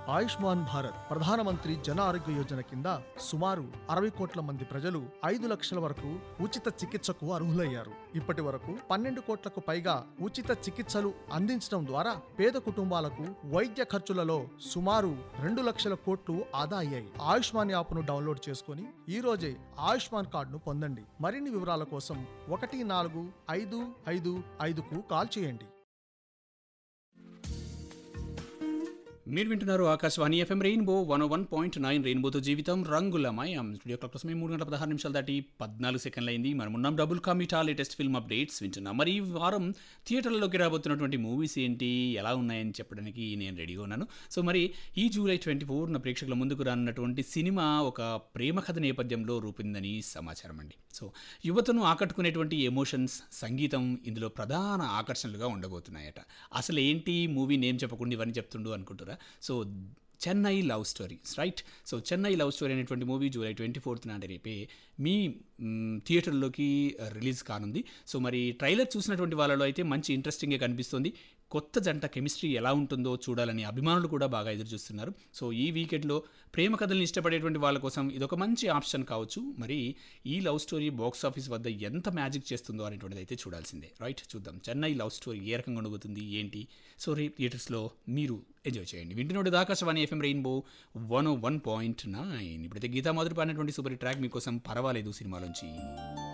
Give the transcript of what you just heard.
ఆయుష్మాన్ భారత్ ప్రధానమంత్రి జన ఆరోగ్య యోజన కింద సుమారు అరవై కోట్ల మంది ప్రజలు ఐదు లక్షల వరకు ఉచిత చికిత్సకు అర్హులయ్యారు ఇప్పటి వరకు పన్నెండు కోట్లకు పైగా ఉచిత చికిత్సలు అందించడం ద్వారా పేద కుటుంబాలకు వైద్య ఖర్చులలో సుమారు రెండు లక్షల కోట్లు ఆదా అయ్యాయి ఆయుష్మాన్ యాప్ను డౌన్లోడ్ చేసుకుని ఈ రోజే ఆయుష్మాన్ కార్డును పొందండి మరిన్ని వివరాల కోసం ఒకటి నాలుగు ఐదు ఐదు ఐదుకు కాల్ చేయండి మీరు వింటున్నారు Akashvani FM rainbow one one point nine రెయిన్బోతో జీవితం రంగులమయం స్టూడియో క్లాక్ కోసం మూడు గంటల పదహారు నిమిషాలు దాటి పద్నాలుగు సెకండ్లు అయింది మనం ఉన్నాం డబుల్ కామిటా లేటెస్ట్ ఫిల్మ్ అప్డేట్స్ వింటున్నాం మరి ఈ వారం థియేటర్లలోకి రాబోతున్నటువంటి మూవీస్ ఏంటి ఎలా ఉన్నాయని చెప్పడానికి నేను రెడీగా ఉన్నాను సో మరి ఈ జూలై ట్వంటీ ఫోర్న ప్రేక్షకుల ముందుకు రానున్నటువంటి సినిమా ఒక ప్రేమ కథ నేపథ్యంలో రూపొందని సమాచారం అండి సో యువతను ఆకట్టుకునేటువంటి ఎమోషన్స్ సంగీతం ఇందులో ప్రధాన ఆకర్షణలుగా ఉండబోతున్నాయట అసలు ఏంటి మూవీ నేమ్ చెప్పకుండా ఇవన్నీ చెప్తుండు అనుకుంటారా so Chennai love stories right so Chennai love story అనేటువంటి మూవీ జూలై ట్వంటీ ఫోర్త్ నాటి రేపే మీ మ్, థియేటర్లోకి రిలీజ్ కానుంది సో మరి ట్రైలర్ చూసినటువంటి వాళ్ళలో అయితే మంచి ఇంట్రెస్టింగ్గా కనిపిస్తుంది కొత్త జంట కెమిస్ట్రీ ఎలా ఉంటుందో చూడాలని అభిమానులు కూడా బాగా ఎదురు చూస్తున్నారు సో ఈ వీకెండ్లో ప్రేమ కథల్ని ఇష్టపడేటువంటి వాళ్ళ కోసం ఇదొక మంచి ఆప్షన్ కావచ్చు మరి ఈ లవ్ స్టోరీ బాక్స్ ఆఫీస్ వద్ద ఎంత మ్యాజిక్ చేస్తుందో అనేటువంటిది అయితే చూడాల్సిందే రైట్ చూద్దాం చెన్నై లవ్ స్టోరీ ఏ రకంగా ఉండబోతుంది ఏంటి సో రేపు థియేటర్స్లో మీరు ఎంజాయ్ చేయండి వింటున్నోడు Akashvani FM rainbow one one point nine ఇప్పుడైతే గీతా మాధురి పాడినటువంటి సూపర్ ట్రాక్ మీకోసం పర్వాలేదు సినిమాలోంచి